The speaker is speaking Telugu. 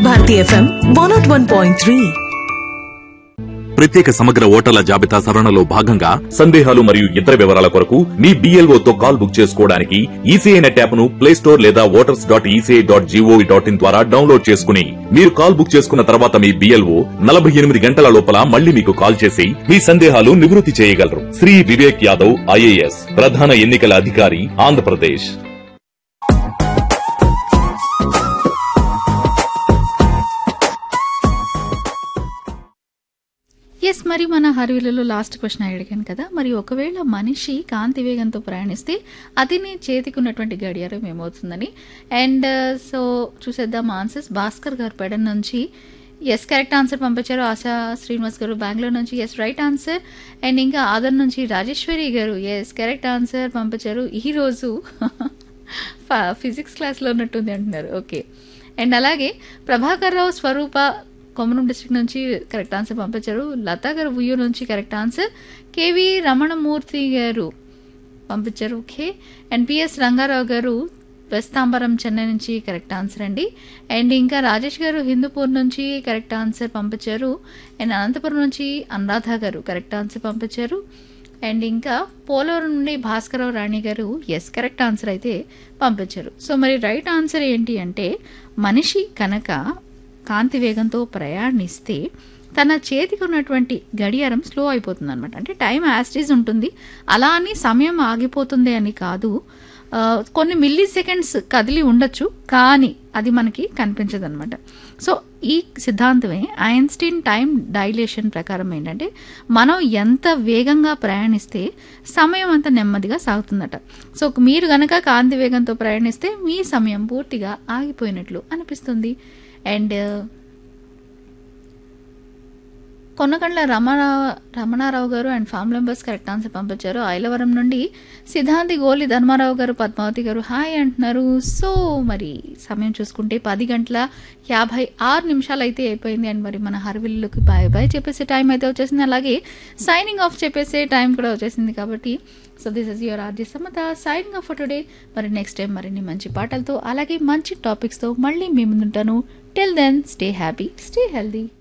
Vividh Bharati FM one nought one point three ప్రత్యేక సమగ్ర ఓటర్ల జాబితా సవరణలో భాగంగా సందేహాలు మరియు ఇతర వివరాల కొరకు మీ BLO తో కాల్ బుక్ చేసుకోవడానికి ఈసీఐ నెట్ యాప్ ను ప్లే స్టోర్ లేదా voters dot ECI dot gov dot in ద్వారా డౌన్లోడ్ చేసుకుని మీరు కాల్ బుక్ చేసుకున్న తర్వాత మీ బిఎల్ఓ నలభై ఎనిమిది గంటల లోపల మళ్ళీ మీకు కాల్ చేసి మీ సందేహాలు నివృత్తి చేయగలరు శ్రీ వివేక్ యాదవ్ ఐఏఎస్ ప్రధాన ఎన్నికల అధికారి ఆంధ్రప్రదేశ్ ఎస్ మరి మన హరివిలలో లాస్ట్ క్వశ్చన్ అడిగాను కదా మరి ఒకవేళ మనిషి కాంతి వేగంతో ప్రయాణిస్తే అతని చేతికి ఉన్నటువంటి గడియారం ఏమవుతుందని అండ్ సో చూసేద్దాం ఆన్సర్స్ భాస్కర్ గారు పెడ నుంచి ఎస్ కరెక్ట్ ఆన్సర్ పంపించారు ఆశా శ్రీనివాస్ గారు బెంగళూరు నుంచి ఎస్ రైట్ ఆన్సర్ అండ్ ఇంకా ఆదర్ నుంచి రాజేశ్వరి గారు ఎస్ కరెక్ట్ ఆన్సర్ పంపించారు ఈరోజు ఫిజిక్స్ క్లాస్లో ఉన్నట్టుంది అంటున్నారు ఓకే అండ్ అలాగే ప్రభాకర్ రావు స్వరూప కొమరం డిస్ట్రిక్ట్ నుంచి కరెక్ట్ ఆన్సర్ పంపించారు లతా గారు ఉయ్యూరు నుంచి కరెక్ట్ ఆన్సర్ కేవి రమణమూర్తి గారు పంపించారు ఓకే అండ్ పిఎస్ రంగారావు గారు వెస్తాంబరం చెన్నై నుంచి కరెక్ట్ ఆన్సర్ అండి అండ్ ఇంకా రాజేష్ గారు హిందూపూర్ నుంచి కరెక్ట్ ఆన్సర్ పంపించారు అండ్ అనంతపురం నుంచి అనురాధ గారు కరెక్ట్ ఆన్సర్ పంపించారు అండ్ ఇంకా పోలవరం నుండి భాస్కరరావు రాణి గారు ఎస్ కరెక్ట్ ఆన్సర్ అయితే పంపించారు సో మరి రైట్ ఆన్సర్ ఏంటి అంటే మనిషి కనుక కాంతి వేగంతో ప్రయాణిస్తే తన చేతికి ఉన్నటువంటి గడియారం స్లో అయిపోతుంది అనమాట అంటే టైం యాస్టీజ్ ఉంటుంది అలా అని సమయం ఆగిపోతుంది అని కాదు ఆ, కొన్ని మిల్లీ సెకండ్స్ కదిలి ఉండొచ్చు కానీ అది మనకి కనిపించదు అనమాట సో ఈ సిద్ధాంతమే ఐన్స్టీన్ టైం డైలేషన్ ప్రకారం ఏంటంటే మనం ఎంత వేగంగా ప్రయాణిస్తే సమయం అంత నెమ్మదిగా సాగుతుందట సో మీరు గనక కాంతి వేగంతో ప్రయాణిస్తే మీ సమయం పూర్తిగా ఆగిపోయినట్లు అనిపిస్తుంది అండ్ కొన్నకండ్ల రమణ రమణారావు గారు and family members correct answer పంపించారు ఐలవరం నుండి సిద్ధాంతి గోలి ధర్మారావు గారు పద్మావతి గారు హాయ్ అంటున్నారు సో మరి సమయం చూసుకుంటే పది గంటల యాభై ఆరు నిమిషాలు అయితే అయిపోయింది అండ్ మరి మన హర్విల్లుకి బాయ్ బాయ్ చెప్పేసే టైం అయితే వచ్చేసింది అలాగే సైనింగ్ ఆఫ్ చెప్పేసే టైం కూడా వచ్చేసింది కాబట్టి so this is your RJ Samatha signing off for today మరి నెక్స్ట్ టైం మరిన్ని మంచి పాటలతో అలాగే మంచి టాపిక్స్తో మళ్ళీ మీ ముందుంటాను till then stay happy stay healthy